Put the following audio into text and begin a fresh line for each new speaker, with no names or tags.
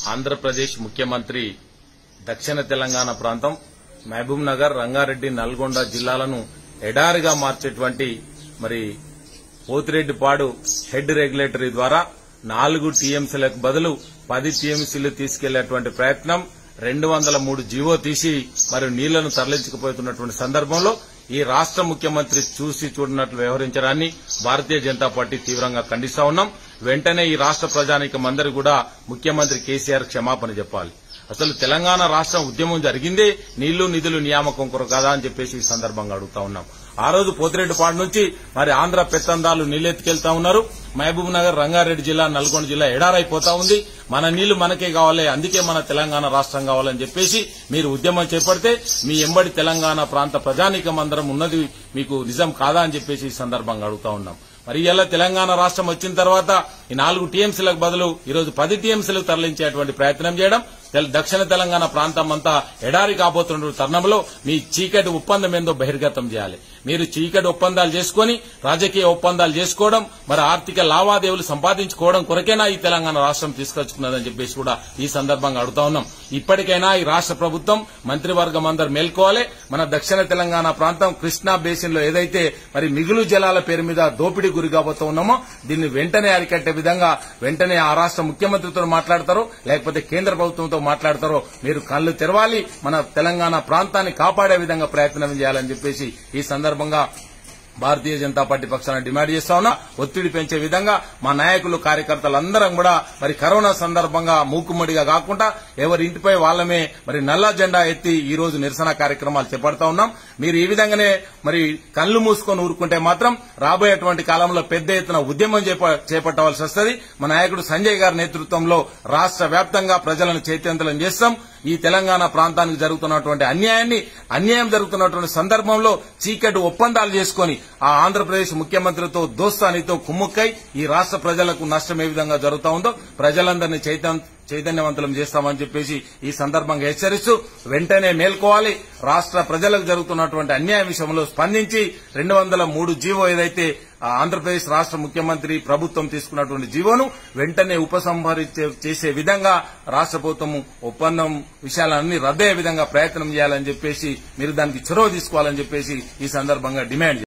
ఆంధ్రప్రదేశ్ ముఖ్యమంత్రి దక్షిణ తెలంగాణ ప్రాంతం మహబూబ్ నగర్ రంగారెడ్డి నల్గొండ జిల్లాలను ఎడారిగా మార్చేటువంటి మరి పోతిరెడ్డిపాడు హెడ్ రెగ్యులేటరీ ద్వారా నాలుగు టీఎంసీలకు బదులు పది టీఎంసీలు తీసుకెళ్లేటువంటి ప్రయత్నం రెండు వందల మూడు జీవో తీసి మరి నీళ్లను తరలించకపోతున్నటువంటి సందర్భంలో ఈ రాష్ట ముఖ్యమంత్రి చూసి చూడనట్లు వ్యవహరించడాన్ని భారతీయ జనతా పార్టీ తీవ్రంగా ఖండిస్తా ఉన్నాం వెంటనే ఈ రాష్ట ప్రజానికం అందరూ కూడా ముఖ్యమంత్రి కేసీఆర్ క్షమాపణ చెప్పాలి అసలు తెలంగాణ రాష్ట్రం ఉద్యమం జరిగిందే నీళ్లు నిధులు నియామకం కొరకు కదా అని చెప్పేసి ఈ సందర్భంగా అడుగుతా ఉన్నాం ఆ రోజు పోతిరెడ్డిపాడు నుంచి మరి ఆంధ్ర పెత్తందాలు నీళ్లెత్తుకెళ్తా ఉన్నారు మహబూబ్ నగర్ రంగారెడ్డి జిల్లా నల్గొండ జిల్లా ఎడారైపోతా ఉంది మన నీళ్లు మనకే కావాలి అందుకే మన తెలంగాణ రాష్ట్రం కావాలని చెప్పేసి మీరు ఉద్యమం చేపడితే మీ ఎంబడి తెలంగాణ ప్రాంత ప్రజానీకం అందరం ఉన్నది మీకు నిజం కాదా అని చెప్పేసి ఈ సందర్భంగా అడుగుతా ఉన్నాం మరి ఇలా తెలంగాణ రాష్ట్రం వచ్చిన తర్వాత ఈ నాలుగు టీఎంసీలకు బదులు ఈరోజు పది టీఎంసీలకు తరలించేటువంటి ప్రయత్నం చేయడం తెల- దక్షిణ తెలంగాణ ప్రాంతం అంతా ఎడారి కాబోతున్న తరుణంలో మీ చీకటి ఒప్పందం ఏందో బహిర్గతం చేయాలి మీరు చీకటి ఒప్పందాలు చేసుకొని రాజకీయ ఒప్పందాలు చేసుకోవడం మరి ఆర్థిక లావాదేవీలు సంపాదించుకోవడం కొరకేనా ఈ తెలంగాణ రాష్ట్రం తీసుకొచ్చుకున్నదని చెప్పేసి కూడా ఈ సందర్భంగా అడుగుతా ఉన్నాం ఇప్పటికైనా ఈ రాష్ట్ర ప్రభుత్వం మంత్రివర్గం అందరు మేల్కోవాలి మన దక్షిణ తెలంగాణ ప్రాంతం కృష్ణా బేసిన్ లో ఏదైతే మరి మిగులు జలాల పేరు మీద దోపిడీ గురి కాబోతూ ఉన్నామో దీన్ని వెంటనే అరికట్టే విధంగా వెంటనే ఆ రాష్ట్ర ముఖ్యమంత్రితో మాట్లాడతారో లేకపోతే కేంద్ర ప్రభుత్వంతో మాట్లాడతారో మీరు కళ్ళు తెరవాలి మన తెలంగాణ ప్రాంతాన్ని కాపాడే విధంగా ప్రయత్నం చేయాలని చెప్పేసి ఈ సందర్భంగా భారతీయ జనతా పార్టీ పక్షాన డిమాండ్ చేస్తా ఉన్నా ఒత్తిడి పెంచే విధంగా మా నాయకులు కార్యకర్తలందరం కూడా మరి కరోనా సందర్భంగా మూకుమ్మడిగా కాకుండా ఎవరి ఇంటిపై వాళ్ళమే మరి నల్ల జెండా ఎత్తి ఈ రోజు నిరసన కార్యక్రమాలు చేపడతా ఉన్నాం మీరు ఈ విధంగానే మరి కళ్ళు మూసుకొని ఊరుకుంటే మాత్రం రాబోయేటువంటి కాలంలో పెద్ద ఎత్తున ఉద్యమం చేప- చేపట్టవలసి వస్తుంది మా నాయకుడు సంజయ్ గారి నేతృత్వంలో రాష్ట్ర వ్యాప్తంగా ప్రజలను చైతన్యతలం చేస్తాం ఈ తెలంగాణ ప్రాంతానికి జరుగుతున్నటువంటి అన్యాయాన్ని అన్యాయం జరుగుతున్నటువంటి సందర్భంలో చీకటి ఒప్పందాలు చేసుకొని ఆ ఆంధ్రప్రదేశ్ ముఖ్యమంత్రితో దోస్తానితో కుమ్ముక్కై ఈ రాష్ట్ర ప్రజలకు నష్టం ఏ విధంగా జరుగుతా ఉందో ప్రజలందరినీ చైతన్య చైతన్యవంతులం చేస్తామని చెప్పేసి ఈ సందర్భంగా హెచ్చరిస్తూ వెంటనే మేల్కోవాలి రాష్ట్ర ప్రజలకు జరుగుతున్నటువంటి అన్యాయం విషయంలో స్పందించి రెండు వందల మూడు జీవో ఏదైతే ఆ ఆంధ్రప్రదేశ్ రాష్ట్ర ముఖ్యమంత్రి ప్రభుత్వం తీసుకున్నటువంటి జీవోను వెంటనే ఉపసంహరించే చేసే విధంగా రాష్ట్ర ప్రభుత్వం ఒప్పందం విషయాలన్నీ రద్దయ్యే విధంగా ప్రయత్నం చేయాలని చెప్పేసి మీరు దానికి చొరవ తీసుకోవాలని చెప్పేసి ఈ సందర్భంగా డిమాండ్